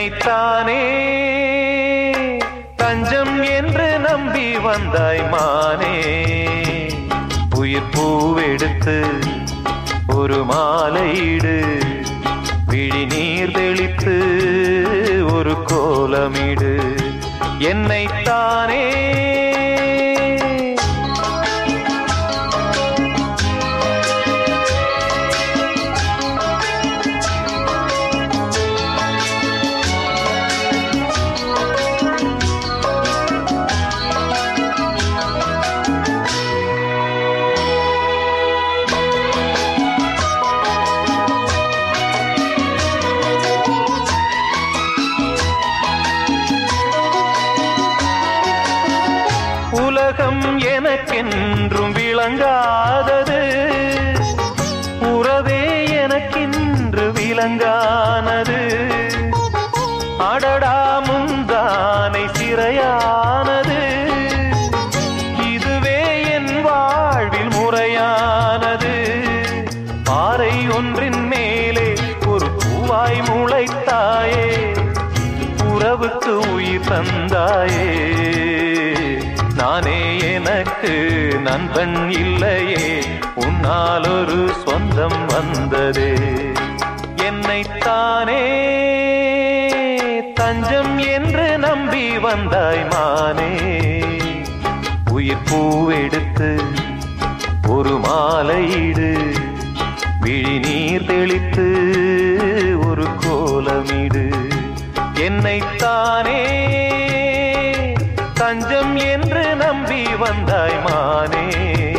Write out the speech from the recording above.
என்னைத்தானே தஞ்சம் என்று நம்பி வந்தாய் மானே உயிர் பூவெடுத்து ஒரு மாலையிடு விழி நீர் தெளித்து ஒரு கோலமிடு என்னைத்தானே உலகம் எனக்கென்றும் விளங்காதது உறவே எனக்கென்று விளங்கானது அடடா முந்தானை சிறையானது இதுவே என் வாழ்வில் முறையானது பாறை ஒன்றின் மேலே ஒரு பூவாய் முளைத்தாயே உறவுக்கு உயிர் தந்தாயே நானே எனக்கு நண்பன் இல்லையே உன்னால் ஒரு சொந்தம் வந்ததே என்னைத்தானே தஞ்சம் என்று நம்பி வந்தாய் மானே உயிர் பூவெடுத்து ஒரு மாலையிடு விழி நீர் தெளித்து ஒரு கோலமிடு என்னைத்தானே தஞ்சம் என்று நம்பி வந்தாய் மானே